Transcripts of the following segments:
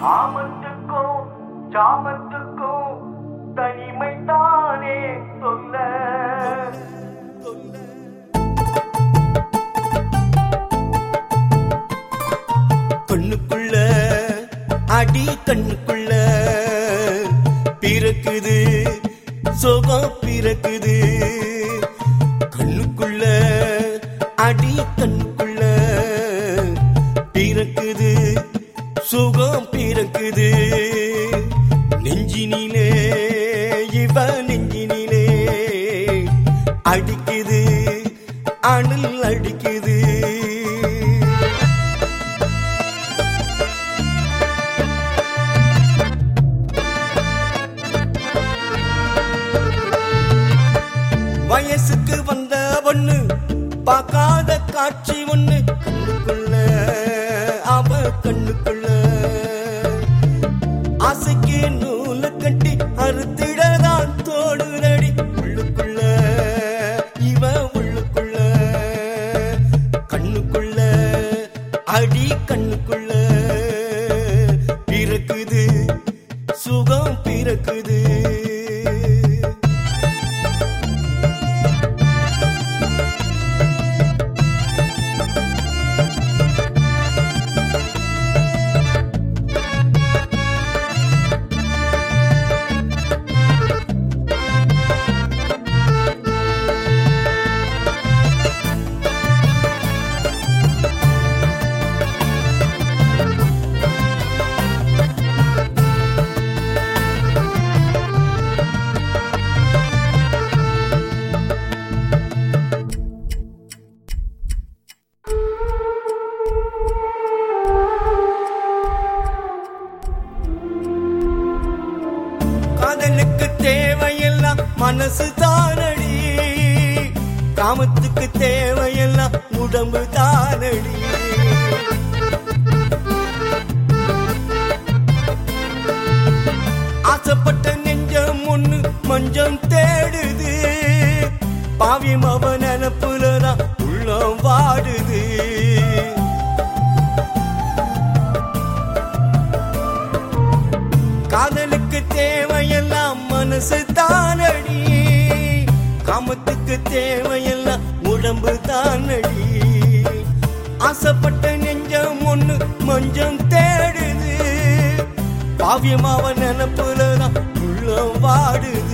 ஆமத்துக்கும் ஜாமத்துக்கும் தனிமை தானே சொல்ல கண்ணுக்குள்ள அடி கண்ணுக்குள்ள பிறக்குது சோகம் பிறக்குது கண்ணுக்குள்ள அடி கண்ணுக்குள்ள பிறக்குது சுகம் பிறக்குது நெஞ்சினிலே இவ நெஞ்சினிலே அடிக்குது அணில் அடிக்குது வயசுக்கு வந்த ஒண்ணு பார்க்காத காட்சி ஒண்ணு கண்ணுக்குள்ள அவ கண்ணுக்குள்ள ஆசைக்கு நூல கட்டி அறுத்திடதான் தோடுதடி உள்ளுக்குள்ள இவ உள்ளுக்குள்ள கண்ணுக்குள்ள அடி கண்ணுக்குள்ள பிறக்குது சுகம் பிறக்குது காதலுக்கு தேவையெல்லாம் மனசு தானடி காமத்துக்கு தேவையெல்லாம் உடம்பு தானடி ஆசைப்பட்ட நெஞ்சம் ஒண்ணு மஞ்சம் தேடுது பாவியம் அவன் நினப்புலதான் உள்ளம் வாடுது காதலுக்கு தேவையெல்லாம் மனசு தானடி காமத்துக்கு தேவையெல்லாம் உடம்பு தானடி ஆசைப்பட்ட நெஞ்சம் ஒண்ணு மஞ்சம் தேடுது பாவியம் அவன் நினப்புலதான் உள்ளம் வாடுது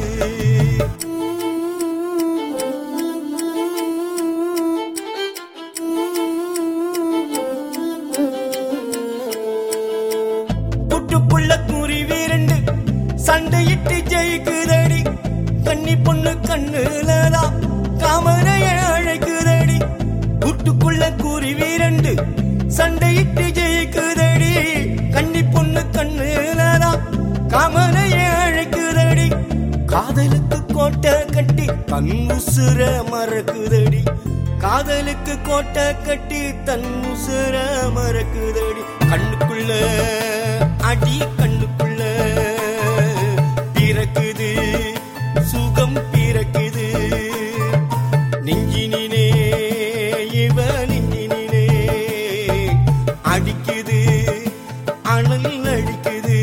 புட்டுப்புள்ள குருவி ரெண்டு சண்டையிட்டு ஜெயிக்குதடி கன்னி பொண்ணு கண்ணுலதான் காமரைய அழைக்குதடி புட்டுக்குள்ள குருவி ரெண்டு சண்டையிட்டு ஜெயிக்குதடி கன்னி பொண்ணு கண்ணுலதான் காமரைய அழைக்குதடி காதலுக்கு கோட்டை கட்டி தன் உசுர மறக்குதடி காதலுக்கு கோட்டை கட்டி தன் உசுர மறக்குதடி கண்ணுக்குள்ள அடி கண்ணுக்குள்ள பிறக்குது சுகம் பிறக்குது நெஞ்சினிலே இவ நெஞ்சினிலே அடிக்குது அனல் அடிக்குது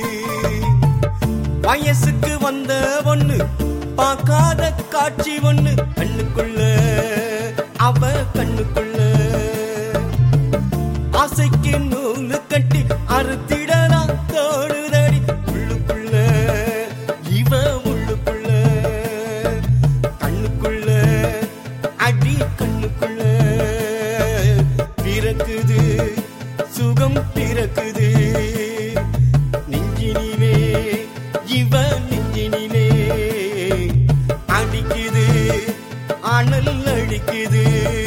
வயசுக்கு வந்த ஒண்ணு பார்க்காத காட்சி ஒண்ணு கண்ணுக்குள்ள அவ கண்ணுக்குள்ள ஆசைக்கு நூலு கட்டி அறுத்திடலாம் தோடுதடி உள்ளுக்குள்ள இவ உள்ளுக்குள்ள கண்ணுக்குள்ள அடி கண்ணுக்குள்ள பிறக்குது சுகம் பிறக்குது நெஞ்சினிலே இவ நெஞ்சினிலே அடிக்குது அனல் அடிக்குது